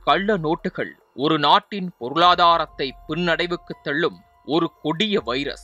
கள்ள நோட்டுகள் ஒரு நாட்டின் பொருளாதாரத்தை பின்னடைவுக்கு தள்ளும் ஒரு கொடிய வைரஸ்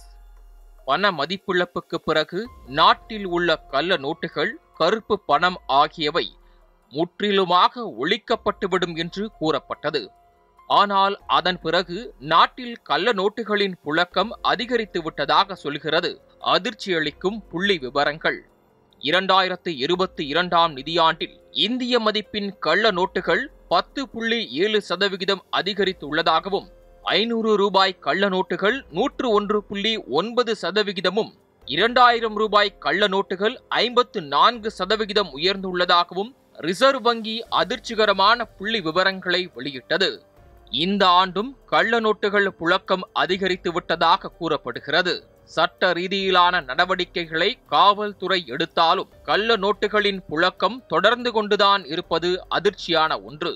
பண மதிப்பிழப்புக்கு பிறகு நாட்டில் உள்ள கள்ள நோட்டுகள் கருப்பு பணம் ஆகியவை முற்றிலுமாக ஒழிக்கப்பட்டுவிடும் என்று கூறப்பட்டது ஆனால் அதன் பிறகு நாட்டில் கள்ள நோட்டுகளின் புழக்கம் அதிகரித்து விட்டதாக சொல்கிறது அதிர்ச்சியளிக்கும் புள்ளி விவரங்கள் இரண்டாயிரத்து இருபத்தி இரண்டாம் நிதியாண்டில் இந்திய மதிப்பின் கள்ள நோட்டுகள் பத்து புள்ளி ஏழு சதவிகிதம் அதிகரித்துள்ளதாகவும் ஐநூறு ரூபாய் கள்ள நோட்டுகள் நூற்று ஒன்று புள்ளி ஒன்பது சதவிகிதமும் இரண்டாயிரம் ரூபாய் கள்ள நோட்டுகள் ஐம்பத்து நான்கு சதவிகிதம் உயர்ந்துள்ளதாகவும் ரிசர்வ் வங்கி அதிர்ச்சிகரமான புள்ளி விவரங்களை வெளியிட்டது இந்த ஆண்டும் கள்ள நோட்டுகள் புழக்கம் அதிகரித்து விட்டதாக கூறப்படுகிறது சட்ட ரீதியிலான நடவடிக்கைகளை காவல்துறை எடுத்தாலும் கள்ள நோட்டுகளின் புழக்கம் தொடர்ந்து கொண்டுதான் இருப்பது அதிர்ச்சியான ஒன்று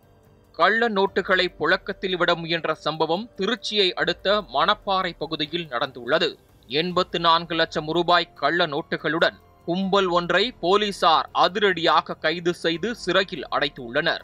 கள்ள நோட்டுகளை புழக்கத்தில் விட முயன்ற சம்பவம் திருச்சியை அடுத்த மணப்பாறை பகுதியில் நடந்துள்ளது எண்பத்து நான்கு லட்சம் ரூபாய் கள்ள நோட்டுகளுடன் கும்பல் ஒன்றை போலீசார் அதிரடியாக கைது செய்து சிறையில் அடைத்துள்ளனர்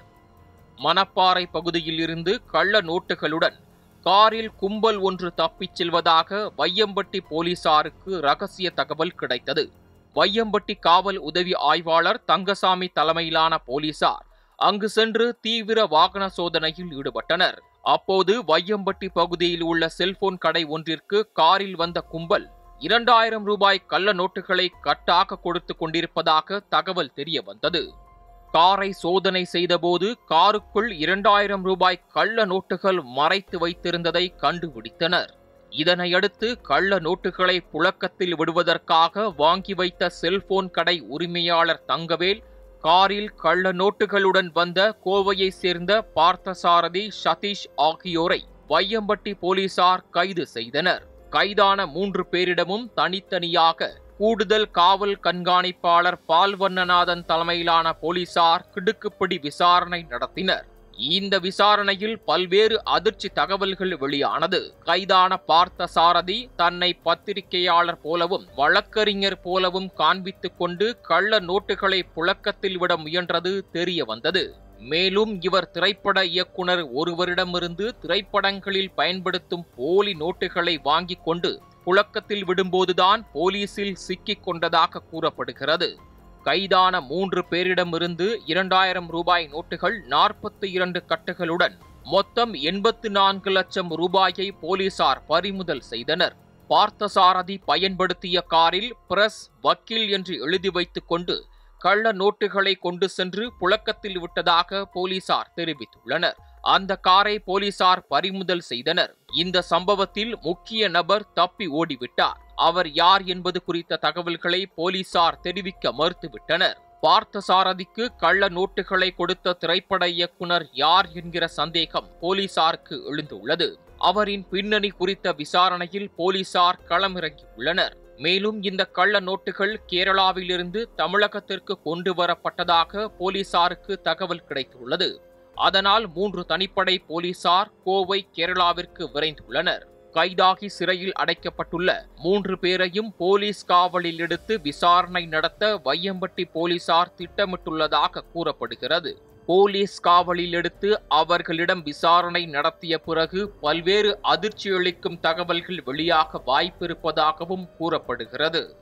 மணப்பாறை பகுதியில் இருந்து கள்ள நோட்டுகளுடன் காரில் கும்பல் ஒன்று தப்பிச் செல்வதாக வையம்பட்டி போலீசாருக்கு ரகசிய தகவல் கிடைத்தது வையம்பட்டி காவல் உதவி ஆய்வாளர் தங்கசாமி தலைமையிலான போலீசார் அங்கு சென்று தீவிர வாகன சோதனையில் ஈடுபட்டனர் அப்போது வையம்பட்டி பகுதியில் உள்ள செல்போன் கடை ஒன்றிற்கு காரில் வந்த கும்பல் இரண்டாயிரம் ரூபாய் கள்ள நோட்டுகளை கட்டாக கொடுத்து கொண்டிருப்பதாக தகவல் தெரிய வந்தது காரை சோதனை செய்தபோது காருக்குள் இரண்டாயிரம் ரூபாய் கள்ள நோட்டுகள் மறைத்து வைத்திருந்ததை கண்டுபிடித்தனர் இதனையடுத்து கள்ள நோட்டுகளை புழக்கத்தில் விடுவதற்காக வாங்கி வைத்த செல்போன் கடை உரிமையாளர் தங்கவேல் காரில் கள்ள நோட்டுகளுடன் வந்த கோவையை சேர்ந்த பார்த்தசாரதி சதீஷ் ஆகியோரை வையம்பட்டி போலீசார் கைது செய்தனர் கைதான மூன்று பேரிடமும் தனித்தனியாக கூடுதல் காவல் கண்காணிப்பாளர் பால்வண்ணநாதன் தலைமையிலான போலீசார் கிடுக்குப்பிடி விசாரணை நடத்தினர் இந்த விசாரணையில் பல்வேறு அதிர்ச்சி தகவல்கள் வெளியானது கைதான பார்த்த சாரதி தன்னை பத்திரிகையாளர் போலவும் வழக்கறிஞர் போலவும் காண்பித்துக் கொண்டு கள்ள நோட்டுகளை புழக்கத்தில் விட முயன்றது தெரிய வந்தது மேலும் இவர் திரைப்பட இயக்குனர் ஒருவரிடமிருந்து திரைப்படங்களில் பயன்படுத்தும் போலி நோட்டுகளை வாங்கிக் கொண்டு புழக்கத்தில் விடும்போதுதான் போலீசில் சிக்கிக் கொண்டதாக கூறப்படுகிறது கைதான மூன்று பேரிடமிருந்து இரண்டாயிரம் ரூபாய் நோட்டுகள் நாற்பத்தி இரண்டு கட்டுகளுடன் மொத்தம் எண்பத்து நான்கு லட்சம் ரூபாயை போலீசார் பறிமுதல் செய்தனர் பார்த்தசாரதி பயன்படுத்திய காரில் பிரஸ் வக்கீல் என்று எழுதி வைத்துக் கொண்டு கள்ள நோட்டுகளை கொண்டு சென்று புழக்கத்தில் விட்டதாக போலீசார் தெரிவித்துள்ளனர் அந்த காரை போலீசார் பறிமுதல் செய்தனர் இந்த சம்பவத்தில் முக்கிய நபர் தப்பி ஓடிவிட்டார் அவர் யார் என்பது குறித்த தகவல்களை போலீசார் தெரிவிக்க மறுத்துவிட்டனர் பார்த்தசாரதிக்கு கள்ள நோட்டுகளை கொடுத்த திரைப்பட இயக்குனர் யார் என்கிற சந்தேகம் போலீசாருக்கு எழுந்துள்ளது அவரின் பின்னணி குறித்த விசாரணையில் போலீசார் களமிறங்கியுள்ளனர் மேலும் இந்த கள்ள நோட்டுகள் கேரளாவிலிருந்து தமிழகத்திற்கு கொண்டு வரப்பட்டதாக போலீசாருக்கு தகவல் கிடைத்துள்ளது அதனால் மூன்று தனிப்படை போலீசார் கோவை கேரளாவிற்கு விரைந்துள்ளனர் கைதாகி சிறையில் அடைக்கப்பட்டுள்ள மூன்று பேரையும் போலீஸ் காவலில் எடுத்து விசாரணை நடத்த வையம்பட்டி போலீசார் திட்டமிட்டுள்ளதாக கூறப்படுகிறது போலீஸ் காவலில் எடுத்து அவர்களிடம் விசாரணை நடத்திய பிறகு பல்வேறு அதிர்ச்சியளிக்கும் தகவல்கள் வெளியாக வாய்ப்பிருப்பதாகவும் கூறப்படுகிறது